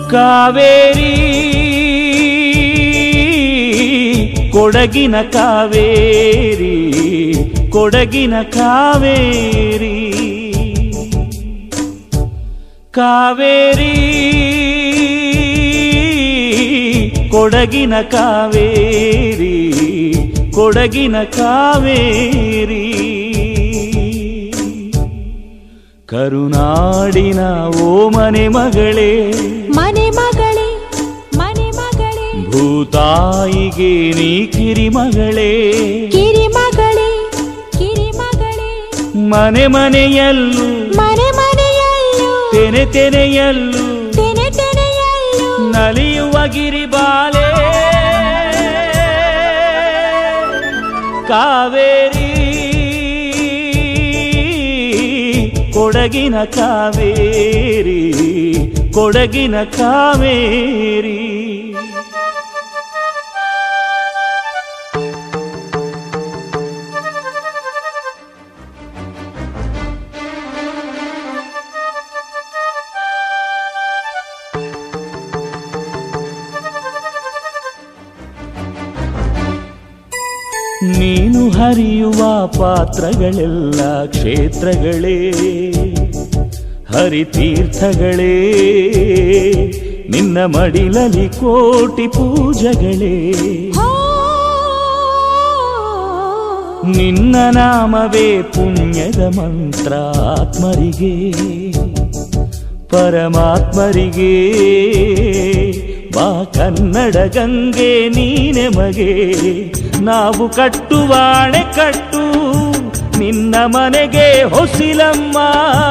ಕಾವೇರಿ ಕೊಡಗಿನ ಕಾವೇರಿ ಕೊಡಗಿನ ಕಾವೇರಿ ಕಾವೇರಿ ಕೊಡಗಿನ ಕಾವೇರಿ ಕೊಡಗಿನ ಕಾವೇರಿ ಕರುನಾಡಿನ ಓ ಮನೆ ಮಗಳೇ ಮನೆ ಮಗಳೇ ಮನೆ ಮಗಳೇ ಭೂತಾಯಿಗೆ ನೀ ಕಿರಿಮಗಳೇ ಕಿರಿ ಮಗಳೇ ಕಿರಿ ಮಗಳೇ ಮನೆ ಮನೆಯಲ್ಲೂ ಮನೆ ಮನೆಯಲ್ಲೂ ತೆನೆ ತೆನೆಯಲ್ಲೂ ತೆನೆ ತೆನೆಯಲ್ಲೂ ನಲಿಯುವ ಗಿರಿಬಾಲೆ ಕಾವೇರಿ ಕೊಡಗಿನ ಕಾವೇರಿ ಕೊಡಗಿನ ಕಾವೇರಿ ನೀನು ಹರಿಯುವ ಪಾತ್ರಗಳೆಲ್ಲ ಕ್ಷೇತ್ರಗಳೇ ಹರಿತೀರ್ಥಗಳೇ ನಿನ್ನ ಮಡಿಲಲಿ ಕೋಟಿ ಪೂಜಗಳೇ ಹೋ ನಿನ್ನ ನಾಮವೇ ಪುಣ್ಯದ ಮಂತ್ರ ಆತ್ಮರಿಗೆ ಪರಮಾತ್ಮರಿಗೆ ಬಾ ಕನ್ನಡ ಗಂಗೆ ನೀನೆ ಮಗೆ ನಾವು ಕಟ್ಟುವಾಣೆ ಕಟ್ಟು ನಿನ್ನ ಮನೆಗೆ ಹೊಸಿಲಮ್ಮ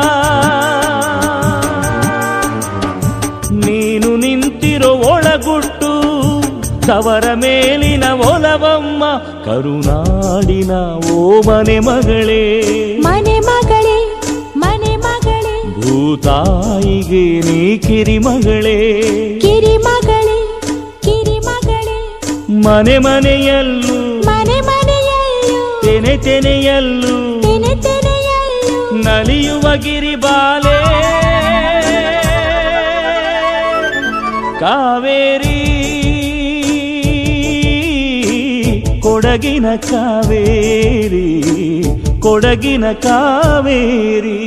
ನೀನು ನಿಂತಿರೋ ಒಳಗುಟ್ಟು ತವರ ಮೇಲಿನ ಒಲವಮ್ಮ ಕರುನಾಡಿನ ಓ ಮನೆ ಮಗಳೇ ಮನೆ ಮಗಳೇ ಮನೆ ಮಗಳೇ ಭೂತಾಯಿಗೆ ನೀ ಕಿರಿಮಗಳೇ ಕಿರಿ ಮಗಳೇ ಕಿರಿ ಮಗಳೇ ಮನೆ ಮನೆಯಲ್ಲೂ ಮನೆ ಮನೆಯಲ್ಲೂ ತೆನೆ ತೆನೆಯಲ್ಲೂ ತೆನೆ ತೆನೆಯಲ್ಲೂ ನಲಿಯುವ ಗಿರಿಬಾಲೆ ಕಾವೇರಿ ಕೊಡಗಿನ ಕಾವೇರಿ ಕೊಡಗಿನ ಕಾವೇರಿ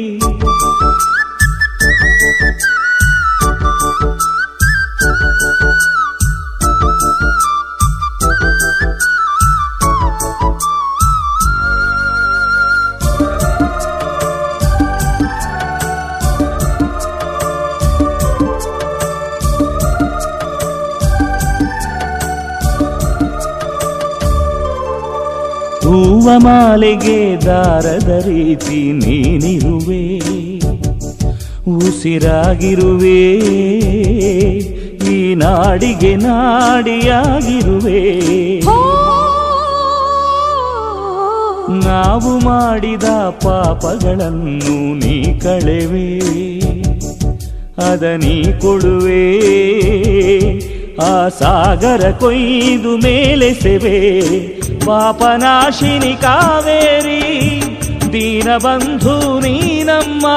ಹೂವ ಮಾಲೆಗೆ ದಾರದ ರೀತಿ ನೀನಿರುವೆ ಉಸಿರಾಗಿರುವೆ ಈ ನಾಡಿಗೆ ನಾಡಿಯಾಗಿರುವೆ ಹೋ ನಾವು ಮಾಡಿದ ಪಾಪಗಳನ್ನು ನೀ ಕಳೆವೆ ಅದ ನೀ ಕೊಡುವೆ ಆ ಸಾಗರ ಕೊಯ್ದು ಮೇಲೆ ಸೆವೆ ಪಾಪನಾಶಿನಿ ಕಾವೇರಿ ದೀನಬಂಧು ನೀನಮ್ಮ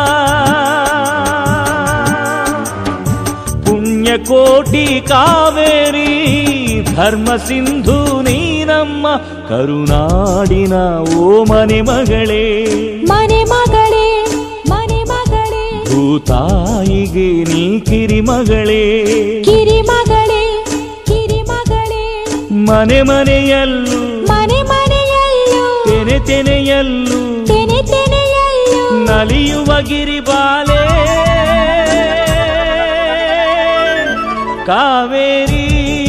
ಪುಣ್ಯಕೋಟಿ ಕಾವೇರಿ ಧರ್ಮ ಸಿಂಧು ನೀನಮ್ಮ ಕರುನಾಡಿನ ಓ ಮನೆ ಮಗಳೇ ಮನೆ ಮಗಳೇ ಮನೆ ಮಗಳೇ ಭೂತಾಯಿಗೆ ನೀ ಕಿರಿಮಗಳೇ ಕಿರಿ ಮಗಳೇ ಕಿರಿ ಮಗಳೇ ಮನೆ ಮನೆಯಲ್ಲೂ ಮನೆ ಮನೆಯಲ್ಲೂ ತೆನೆ ತೆನೆಯಲ್ಲೂ ತೆನೆ ತೆನೆಯಲ್ಲೂ ನಲಿಯುವ ಗಿರಿಬಾಲೆ ಕಾವೇರಿ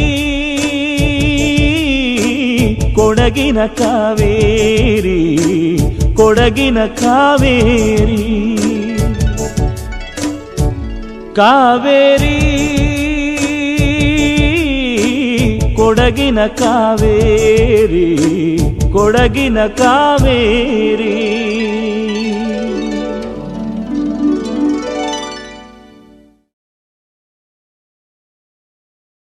ಕೊಡಗಿನ ಕಾವೇರಿ ಕೊಡಗಿನ ಕಾವೇರಿ ಕಾವೇರಿ ಕೊಡಗಿನ ಕಾವೇರಿ ಕೊಡಗಿನ ಕಾವೇರಿ